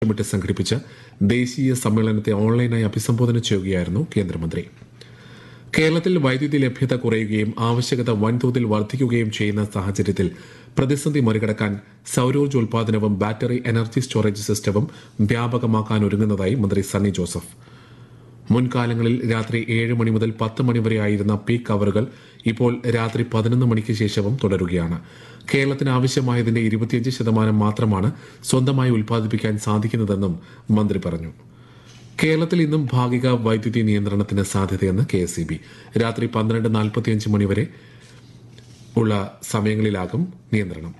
ലക്ഷ്യമിട്ട് സംഘടിപ്പിച്ച ദേശീയ സമ്മേളനത്തെ ഓൺലൈനായി അഭിസംബോധന ചെയ്യുകയായിരുന്നു കേന്ദ്രമന്ത്രി കേരളത്തിൽ വൈദ്യുതി ലഭ്യത കുറയുകയും ആവശ്യകത വൻതോതിൽ വർദ്ധിക്കുകയും ചെയ്യുന്ന സാഹചര്യത്തിൽ പ്രതിസന്ധി മറികടക്കാൻ സൌരോർജ്ജോൽപാദനവും ബാറ്ററി എനർജി സ്റ്റോറേജ് സിസ്റ്റവും വ്യാപകമാക്കാൻ ഒരുങ്ങുന്നതായി മന്ത്രി സണ്ണി ജോസഫ് മുൻകാലങ്ങളിൽ രാത്രി ഏഴ് മണി മുതൽ പത്ത് മണി വരെ ആയിരുന്ന പീക്ക് അവറുകൾ ഇപ്പോൾ രാത്രി പതിനൊന്ന് മണിക്ക് ശേഷവും തുടരുകയാണ് കേരളത്തിന് ആവശ്യമായതിന്റെ ഇരുപത്തിയഞ്ച് ശതമാനം മാത്രമാണ് സ്വന്തമായി ഉൽപ്പാദിപ്പിക്കാൻ സാധിക്കുന്നതെന്നും മന്ത്രി പറഞ്ഞു കേരളത്തിൽ ഇന്നും ഭാഗിക വൈദ്യുതി നിയന്ത്രണത്തിന് സാധ്യതയെന്ന് കെ എസ് രാത്രി പന്ത്രണ്ട് നാൽപ്പത്തിയഞ്ച് മണിവരെ ഉള്ള സമയങ്ങളിലാകും നിയന്ത്രണം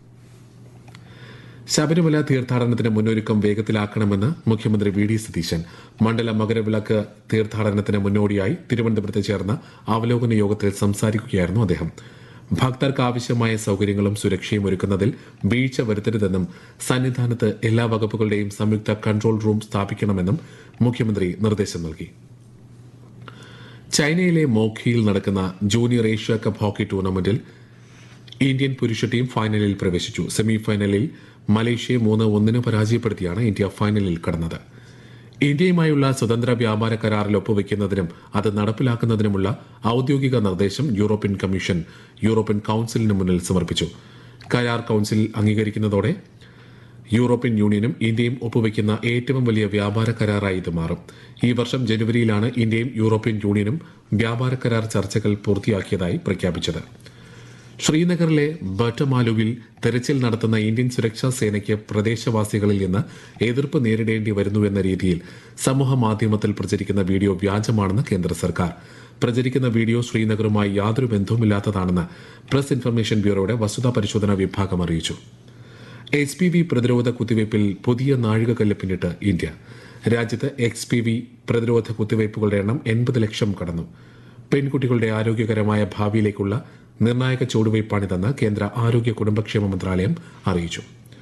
ശബരിമല തീർത്ഥാടനത്തിന് മുന്നൊരുക്കം വേഗത്തിലാക്കണമെന്ന് മുഖ്യമന്ത്രി വി ഡി സതീശൻ മണ്ഡല മകരവിളക്ക് തീർത്ഥാടനത്തിന് മുന്നോടിയായി തിരുവനന്തപുരത്ത് ചേർന്ന അവലോകന യോഗത്തിൽ സംസാരിക്കുകയായിരുന്നു അദ്ദേഹം ഭക്തർക്ക് ആവശ്യമായ സൌകര്യങ്ങളും സുരക്ഷയും ഒരുക്കുന്നതിൽ വീഴ്ച വരുത്തരുതെന്നും സന്നിധാനത്ത് എല്ലാ വകുപ്പുകളുടെയും സംയുക്ത കൺട്രോൾ റൂം സ്ഥാപിക്കണമെന്നും മുഖ്യമന്ത്രി നിർദ്ദേശം നൽകി ചൈനയിലെ മോഖിയിൽ നടക്കുന്ന ജൂനിയർ ഏഷ്യ കപ്പ് ഹോക്കി ടൂർണമെന്റിൽ ഇന്ത്യൻ പുരുഷ ടീം ഫൈനലിൽ പ്രവേശിച്ചു സെമി ഫൈനലിൽ മലേഷ്യയെ മൂന്ന് ഒന്നിന് പരാജയപ്പെടുത്തിയാണ് ഇന്ത്യ ഫൈനലിൽ കടന്നത് ഇന്ത്യയുമായുള്ള സ്വതന്ത്ര വ്യാപാര കരാറിൽ ഒപ്പുവെക്കുന്നതിനും അത് നടപ്പിലാക്കുന്നതിനുമുള്ള ഔദ്യോഗിക നിർദ്ദേശം യൂറോപ്യൻ കമ്മീഷൻ യൂറോപ്യൻ കൌൺസിലിന് മുന്നിൽ സമർപ്പിച്ചു കരാർ കൌൺസിൽ അംഗീകരിക്കുന്നതോടെ യൂറോപ്യൻ യൂണിയനും ഇന്ത്യയും ഒപ്പുവെക്കുന്ന ഏറ്റവും വലിയ വ്യാപാര കരാറായി ഇത് മാറും ഈ വർഷം ജനുവരിയിലാണ് ഇന്ത്യയും യൂറോപ്യൻ യൂണിയനും വ്യാപാര കരാർ ചർച്ചകൾ പൂർത്തിയാക്കിയതായി പ്രഖ്യാപിച്ചത് ശ്രീനഗറിലെ ബട്ടമാലുവിൽ തെരച്ചിൽ നടത്തുന്ന ഇന്ത്യൻ സുരക്ഷാ സേനയ്ക്ക് പ്രദേശവാസികളിൽ നിന്ന് എതിർപ്പ് നേരിടേണ്ടി വരുന്നുവെന്ന രീതിയിൽ സമൂഹ മാധ്യമത്തിൽ പ്രചരിക്കുന്ന വീഡിയോ വ്യാജമാണെന്ന് കേന്ദ്ര സർക്കാർ പ്രചരിക്കുന്ന വീഡിയോ ശ്രീനഗറുമായി യാതൊരു ബന്ധവുമില്ലാത്തതാണെന്ന് പ്രസ് ഇൻഫർമേഷൻ ബ്യൂറോയുടെ വസ്തുതാ പരിശോധനാ വിഭാഗം അറിയിച്ചു എച്ച് പി വി പ്രതിരോധ കുത്തിവയ്പിൽ പുതിയ നാഴികക്കല്ല് പിന്നിട്ട് ഇന്ത്യ രാജ്യത്ത് എക്സ് പി വി പ്രതിരോധ കുത്തിവയ്പ്പുകളുടെ എണ്ണം എൺപത് ലക്ഷം കടന്നു പെൺകുട്ടികളുടെ ആരോഗ്യകരമായ ഭാവിയിലേക്കുള്ള നിർണായക ചുവടുവയ്പ്പാണിതെന്ന് കേന്ദ്ര ആരോഗ്യ കുടുംബക്ഷേമ മന്ത്രാലയം അറിയിച്ചു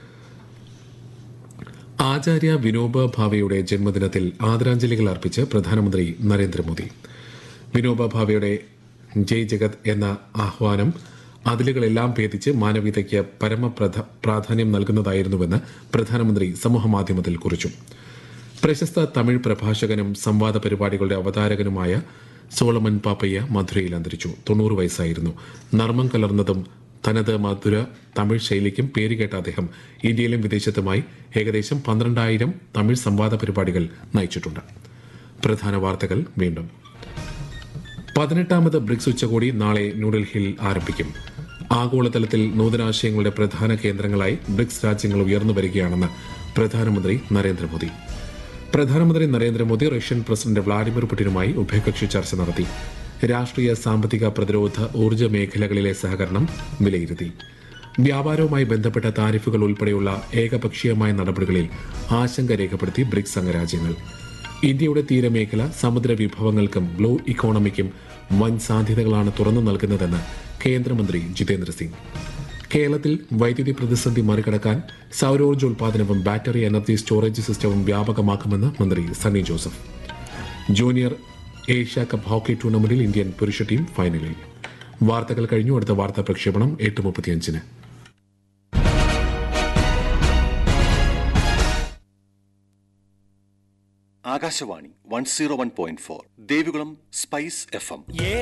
ആചാര്യ വിനോബ ഭാവെയുടെ ജന്മദിനത്തിൽ ആദരാഞ്ജലികൾ അർപ്പിച്ച് പ്രധാനമന്ത്രി നരേന്ദ്രമോദി വിനോബ ഭാവെയുടെ ജയ് ജഗത് എന്ന ആഹ്വാനം അതിലുകളെല്ലാം ഭേദിച്ച് മാനവീയതയ്ക്ക് പരമ പ്രധ- പ്രാധാന്യം നൽകുന്നതായിരുന്നുവെന്ന് പ്രധാനമന്ത്രി സമൂഹമാധ്യമത്തിൽ കുറിച്ചു പ്രശസ്ത തമിഴ് പ്രഭാഷകനും സംവാദ പരിപാടികളുടെ അവതാരകനുമായ സോളമൻ പാപ്പയ്യ മധുരയിൽ അന്തരിച്ചു തൊണ്ണൂറ് വയസ്സായിരുന്നു നർമ്മം കലർന്നതും തനത് മധുര തമിഴ് ശൈലിക്കും പേരുകേട്ട അദ്ദേഹം ഇന്ത്യയിലും വിദേശത്തുമായി ഏകദേശം പന്ത്രണ്ടായിരം തമിഴ് സംവാദ പരിപാടികൾ നയിച്ചിട്ടുണ്ട് പ്രധാന വാർത്തകൾ വീണ്ടും പതിനെട്ടാമത് ബ്രിക്സ് ഉച്ചകോടി നാളെ ന്യൂഡൽഹിയിൽ ആരംഭിക്കും ആഗോളതലത്തിൽ നൂതനാശയങ്ങളുടെ പ്രധാന കേന്ദ്രങ്ങളായി ബ്രിക്സ് രാജ്യങ്ങൾ ഉയർന്നു വരികയാണെന്ന് പ്രധാനമന്ത്രി നരേന്ദ്രമോദി പ്രധാനമന്ത്രി നരേന്ദ്രമോദി റഷ്യൻ പ്രസിഡന്റ് വ്ളാഡിമിർ പുടിനുമായി ഉഭയകക്ഷി ചർച്ച നടത്തി രാഷ്ട്രീയ സാമ്പത്തിക പ്രതിരോധ ഊർജ്ജ മേഖലകളിലെ സഹകരണം വിലയിരുത്തി വ്യാപാരവുമായി ബന്ധപ്പെട്ട താരിഫുകൾ ഉൾപ്പെടെയുള്ള ഏകപക്ഷീയമായ നടപടികളിൽ ആശങ്ക രേഖപ്പെടുത്തി ബ്രിക്സ് അംഗരാജ്യങ്ങൾ ഇന്ത്യയുടെ തീരമേഖല സമുദ്ര വിഭവങ്ങൾക്കും ബ്ലൂ ഇക്കോണമിക്കും വൻ സാധ്യതകളാണ് തുറന്നു നൽകുന്നതെന്ന് കേന്ദ്രമന്ത്രി ജിതേന്ദ്ര സിംഗ് കേരളത്തിൽ വൈദ്യുതി പ്രതിസന്ധി മറികടക്കാൻ സൌരോർജ്ജോൽപാദനവും ബാറ്ററി എനർജി സ്റ്റോറേജ് സിസ്റ്റവും വ്യാപകമാക്കുമെന്ന് മന്ത്രി Sunny Joseph junior Asia cup hockey ടൂർണമെന്റിൽ ഇന്ത്യൻ പുരുഷ ടീം ഫൈനലിൽ വാർത്തകൾ കഴിഞ്ഞു അടുത്ത വാർത്താ പ്രക്ഷേപണം എട്ട് മുപ്പത്തിയഞ്ചിന് Akashvani one zero one point four Devikulam spice F M